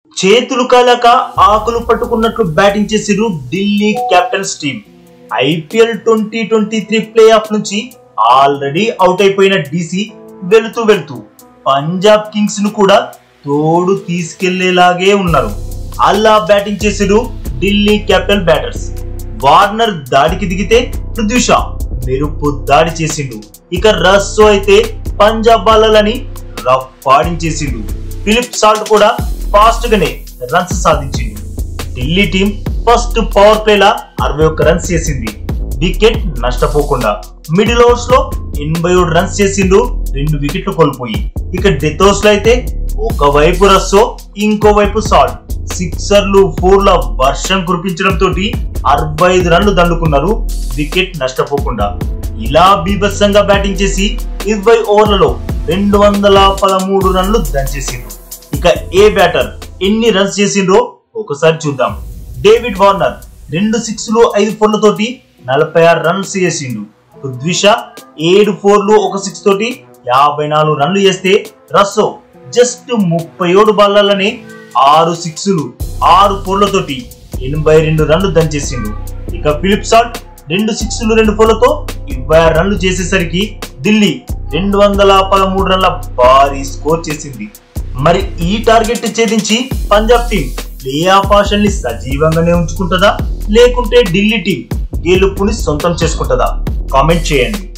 చేతులు కాలాక ఆకులు పట్టుకున్నట్లు బ్యాటింగ్ చేసిరు Delhi Capitals team IPL twenty twenty three play off నుంచి ఆల్రెడీ అవుట్ అయిపోయిన డీసీ వెళుతూ వెళుతూ పంజాబ్ కింగ్స్ ను కూడా తోడు తీసుకెళ్లేలాగే ఉన్నారు అల్లా బ్యాటింగ్ చేసిరు ఢిల్లీ క్యాపిటల్ బ్యాటర్స్ వార్నర్ దాడికి దిగితే పృథ్వీ షా మెరుపు దాడి చేసిండు ఇక రస్సో అయితే పంజాబ్ బాలలని రఫాడించేసిండు ఫిలిప్ సాల్ట్ కూడా ఫాస్ట్ గానే రన్స్ సాధించిండు Delhi team first power play లా అరవై ఒక్క రన్స్ చేసింది వికెట్ నష్టపోకుండా మిడిల్ ఓవర్స్ లో ఎనభై ఏడు రన్స్ చేసిండు రెండు వికెట్లు కోల్పోయి ఇక డెత్ ఓవర్స్ లో అయితే ఒకవైపు రస్సో ఇంకోవైపు సాల్ట్ సిక్సర్లు ఫోర్ల వర్షం కురిపించడం తోటి అరవై ఐదు రన్లు దండుకున్నారు వికెట్ నష్టపోకుండా ఇలా బీభత్సంగా బ్యాటింగ్ చేసి ఇరవై ఓవర్లలో రెండు వందల పదమూడు రన్లు దంచేసిండ్రు ఇక ఏ బ్యాటర్ ఎన్ని రన్స్ చేసిండ్రో ఒకసారి చూద్దాం డేవిడ్ వార్నర్ రెండు సిక్స్లు ఐదు ఫోర్లతోటి నలభై ఆరు రన్స్ చేసిండు పృథ్వీ షా ఏడు ఫోర్లు ఒక సిక్స్ తోటి యాభై నాలుగు రన్లు చేస్తే రస్సో జస్ట్ ముప్పై ఏడు బాల్లనే ఆరు సిక్స్లు ఆరు ఫోర్లతోటి ఎనభై రెండు రన్లు దంచేసిండు ఇక ఫిలిప్ సాల్ట్ రెండు సిక్స్లు రెండు ఫోర్లతో ఇరవై ఆరు రన్లు చేసేసరికి ఢిల్లీ రెండు వందల పదమూడు రన్ల భారీ స్కోర్ చేసింది మరి ఈ టార్గెట్ ఛేదించి పంజాబ్ టీం ప్లే ఆఫ్ ఆశల్ని సజీవంగానే ఉంచుకుంటుందా లేకుంటే ఢిల్లీ టీం గెలుపుని సొంతం చేసుకుంటుందా కామెంట్ చేయండి